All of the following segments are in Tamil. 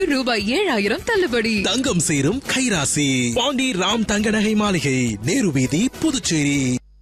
ரூபாய் ஏழாயிரம் தள்ளுபடி தங்கம் சேரும் கைராசி பாண்டி ராம் தங்க நகை மாளிகை நேரு வீதி Puducherry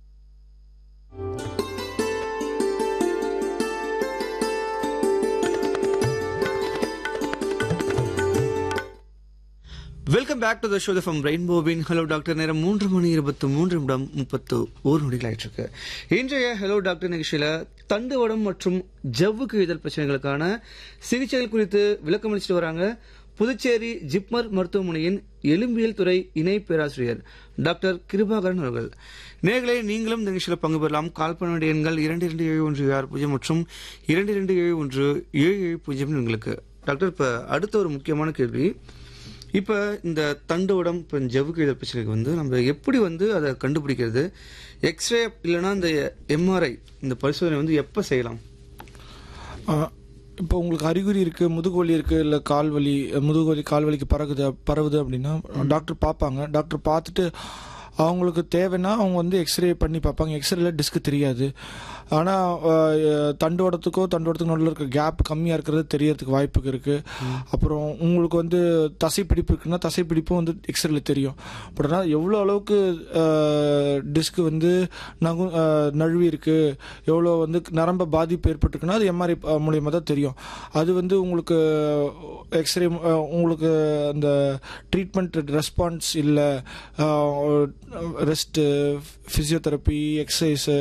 welcome back to the show from ரெயின்போவின் ஹலோ டாக்டர் நேரம் மூன்று மணி இருபத்தி மூன்று நிமிடம் முப்பத்து ஒரு நொடிகள் ஆயிட்டிருக்கு இன்றைய ஹலோ டாக்டர் நிகழ்ச்சியில தண்டுவடம் மற்றும் ஜவ்வுக்கு இதழ் பிரச்சனைகளுக்கான சிகிச்சைகள் குறித்து விளக்கம் அளிச்சுட்டு வராங்க புதுச்சேரி ஜிப்மர் மருத்துவமனையின் எலும்பியல் துறை இணை பேராசிரியர் டாக்டர் கிருபாகரன் அவர்கள் நேர்களை நீங்களும் இந்த நிகழ்ச்சியில் பங்கு பெறலாம் கால் பண்ண வேண்டிய எண்கள் இரண்டு இரண்டு ஏழு ஒன்று ஆறு பூஜ்ஜியம் மற்றும் இரண்டு இரண்டு ஏழு ஒன்று ஏழு ஏழு பூஜ்ஜியம் எங்களுக்கு டாக்டர் இப்போ அடுத்த ஒரு முக்கியமான கேள்வி இப்போ இந்த தண்டுவடம் இப்போ ஜவ்வுக்கு இதழ் பிரச்சனைக்கு வந்து நம்ம எப்படி வந்து அதை கண்டுபிடிக்கிறது எக்ஸ்ரே இல்லைன்னா இந்த எம்ஆர்ஐ இந்த பரிசோதனை வந்து எப்போ செய்யலாம் இப்போ உங்களுக்கு அறிகுறி இருக்கு முதுகு வலி இருக்கு இல்லை கால் வலி முதுகு வலி கால் வலிக்கு பறகுது பரவுது அப்படின்னா டாக்டர் பார்ப்பாங்க டாக்டர் பார்த்துட்டு அவங்களுக்கு தேவைன்னா அவங்க வந்து எக்ஸ்ரே பண்ணி பார்ப்பாங்க எக்ஸ்ரேல டிஸ்க் தெரியாது ஆனால் தண்டோடத்துக்கோ தண்டோடத்துக்கு நடுவில் இருக்க கேப் கம்மியாக இருக்கிறது தெரியறதுக்கு வாய்ப்பு இருக்குது அப்புறம் உங்களுக்கு வந்து தசைப்பிடிப்பு இருக்குன்னா தசைப்பிடிப்பும் வந்து எக்ஸ்ரேல தெரியும் பட் ஆனால் எவ்வளோ அளவுக்கு டிஸ்க் வந்து நகு அஹ், நழுவி இருக்கு எவ்வளோ வந்து நரம்ப பாதிப்பு ஏற்பட்டிருக்குன்னா அது எம்ஆர்ஐ மூலியமாக தான் தெரியும் அது வந்து உங்களுக்கு எக்ஸ்ரே உங்களுக்கு அந்த ட்ரீட்மெண்ட் ரெஸ்பான்ஸ் இல்லை ரெஸ்ட்டு ஃபிசியோதெரப்பி எக்ஸசைஸு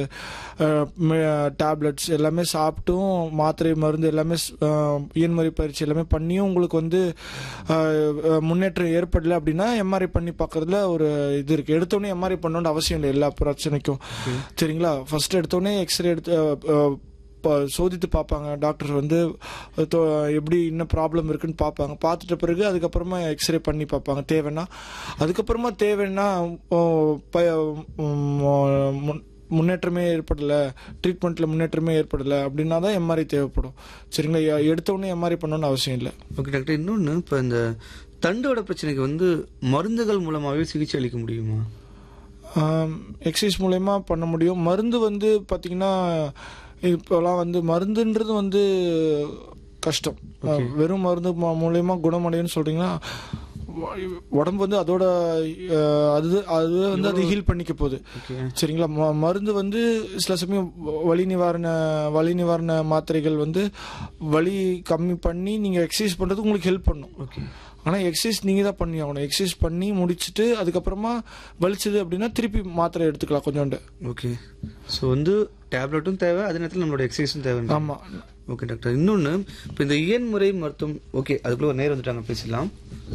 டேப்லெட்ஸ் எல்லாமே சாப்பிட்டும் மாத்திரை மருந்து எல்லாமே அஹ், இயன்முறை பயிற்சி எல்லாமே பண்ணியும் உங்களுக்கு வந்து அஹ், அஹ், முன்னேற்றம் ஏற்படலை அப்படின்னா எம்ஆர்ஐ பண்ணி பார்க்கறதுல ஒரு இது இருக்குது எடுத்தோடனே எம்ஆர்ஐ பண்ணணும்னு அவசியம் இல்லை எல்லா பிரச்சனைக்கும் சரிங்களா ஃபர்ஸ்ட் எடுத்தோடனே எக்ஸ்ரே எடுத்து அஹ், அஹ், ப- சோதித்து பார்ப்பாங்க டாக்டர் வந்து தொ- எப்படி என்ன ப்ராப்ளம் இருக்குன்னு பார்ப்பாங்க பார்த்துட்ட பிறகு அதுக்கப்புறமா எக்ஸ்ரே பண்ணி பார்ப்பாங்க தேவைன்னா அதுக்கப்புறமா தேவைன்னா ஓ, ப- உம், முன்- முன்னேற்றமே ஏற்படலை ட்ரீட்மெண்ட்டில் முன்னேற்றமே ஏற்படலை அப்படின்னா தான் எம்ஆர்ஐ தேவைப்படும் சரிங்களா எ- எடுத்த உடனே எம்ஆர்ஐ பண்ணணும்னு அவசியம் இல்லை ஓகே டாக்டர் இன்னொன்று இப்போ இந்த தண்டோட பிரச்சனைக்கு வந்து மருந்துகள் மூலமாகவே சிகிச்சை அளிக்க முடியுமா எக்ஸசைஸ் மூலயமா பண்ண முடியும் மருந்து வந்து பார்த்தீங்கன்னா இப்போலாம் வந்து மருந்துன்றது வந்து கஷ்டம் அஹ், வெறும் மருந்து மூ- மூலயமா குணமடையும்னு சொல்றீங்கன்னா உ- உடம்பு வந்து அதோட அஹ், அது அது வந்து அது ஹீல் பண்ணிக்க போகுது சரிங்களா ம- மருந்து வந்து சில சமயம் வ- வலி நிவாரண வலி நிவாரண மாத்திரைகள் வந்து வலி கம்மி பண்ணி நீங்கள் எக்ஸசைஸ் பண்ணுறது உங்களுக்கு ஹெல்ப் பண்ணும் ஓகே ஆனால் எக்ஸசைஸ் நீங்கள் தான் பண்ணி ஆகணும் எக்ஸசைஸ் பண்ணி முடிச்சுட்டு அதுக்கப்புறமா வலிச்சது அப்படின்னா திருப்பி மாத்திரை எடுத்துக்கலாம் கொஞ்சோண்டு ஓகே ஸோ வந்து டேப்லெட்டும் தேவை அதே நேரத்தில் நம்மளோட எக்ஸசைஸும் தேவை ஆமாம் ஓகே டாக்டர் இன்னொன்று இப்போ இந்த இயன்முறை மருத்துவம் ஓகே அதுக்குள்ள ஒரு நேரம் வந்துட்டாங்க பேசலாம்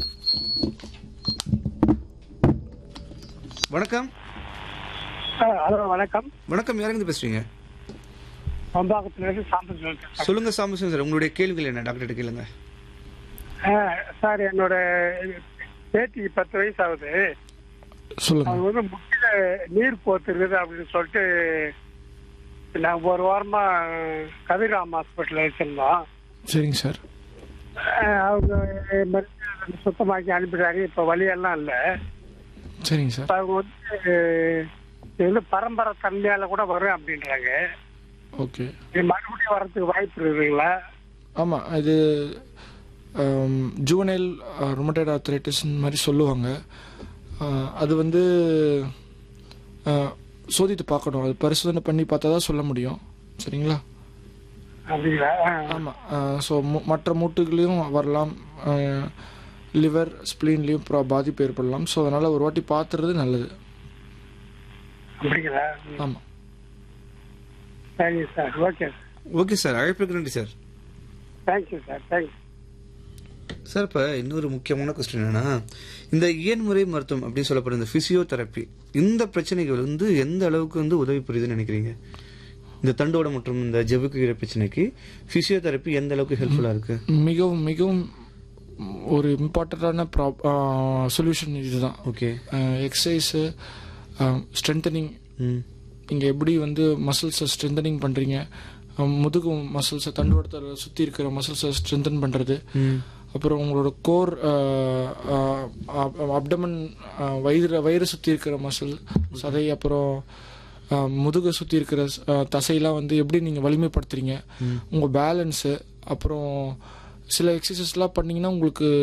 வணக்கம் ஹலோ வணக்கம் வணக்கம் யாருங்க பேசுறீங்க பம்பாக்கத்துலேருந்து சாம்பல் பேசுறேன். சொல்லுங்க சாம்பசிவம் சார் உங்களுடைய கேள்விகள் என்ன டாக்டர் கேளுங்க ஆ, சார் என்னோட பேத்திக்கு பத்து வயசு ஆகுது சொல்லுங்க அவங்க வந்து முட்டில நீர் போத்துருக்குது அப்படின்னு சொல்லிட்டு நாங்கள் ஒரு வாரமா கதிராம் ஹாஸ்பிட்டல் வச்சிருந்தோம் சரிங்க சார் ஆ, அவங்க மருந்து சுத்தமாக்கி அனுப்பிட்டாங்க இப்போ வழியெல்லாம் இல்லை சரிங்க சார் அவங்க வந்து இது வந்து பரம்பரை தன்மையால கூட வரும் அப்படின்றாங்க ஓகே இது மறுபடியும் வர்றதுக்கு வாய்ப்பு இருக்குங்களா ஆமாம் இது ஜூவனைல் ரொமட்டட் ஆர்த்ரைட்டிஸ் மாதிரி சொல்லுவாங்க அஹ், அது வந்து அஹ், சோதித்து பார்க்கணும் அது பரிசோதனை பண்ணி பார்த்தா தான் சொல்ல முடியும் சரிங்களா அப்படிங்களா ஆ. ஆமாம் ஸோ மற்ற மூட்டுகளையும் வரலாம் லிவர் ஸ்ப்ளீன்லேயும் பாதிப்பு ஏற்படலாம் ஸோ அதனால் ஒரு வாட்டி பார்த்துறது நல்லது அப்படிங்களா ஆமாம் thank you sir okay okay sir அழைப்புக்கு நன்றி sir thank you sir thank you sir இப்போ இன்னொரு முக்கியமான கொஸ்டின் என்னன்னா இந்த இயன்முறை மருத்துவம் அப்படின்னு சொல்லப்படுற இந்த பிசியோதெரப்பி இந்த பிரச்சனைகள் வந்து எந்த அளவுக்கு வந்து உதவி புரியுதுன்னு நினைக்கிறீங்க இந்த தண்டோட மற்றும் இந்த ஜெவுக்கு கீரை பிரச்சனைக்கு பிசியோதெரப்பி எந்த அளவுக்கு ஹெல்ப்ஃபுல்லா இருக்கு மிகவும் மிகவும் ஒரு இம்பார்ட்டண்ட்டான ப்ராப் சொல்யூஷன் இதுதான் ஓகே எக்ஸசைஸு ஸ்ட்ரென்தனிங் ம் நீங்கள் எப்படி வந்து மசில்ஸை ஸ்ட்ரென்தனிங் பண்ணுறீங்க முதுகு மசில்ஸை தண்டுவடத்தில் சுற்றி இருக்கிற மசில்ஸை ஸ்ட்ரென்தன் பண்ணுறது ம் அப்புறம் உங்களோட கோர் அப்டமன் வயிறு வயிறு சுற்றி இருக்கிற மசில் சதை அப்புறம் அஹ், முதுகை சுற்றி இருக்கிற அஹ், தசையெல்லாம் வந்து எப்படி நீங்கள் வலிமைப்படுத்துறீங்க உங்கள் பேலன்ஸு அப்புறம் சில எக்ஸசைஸ்லாம் பண்ணீங்கன்னா உங்களுக்கு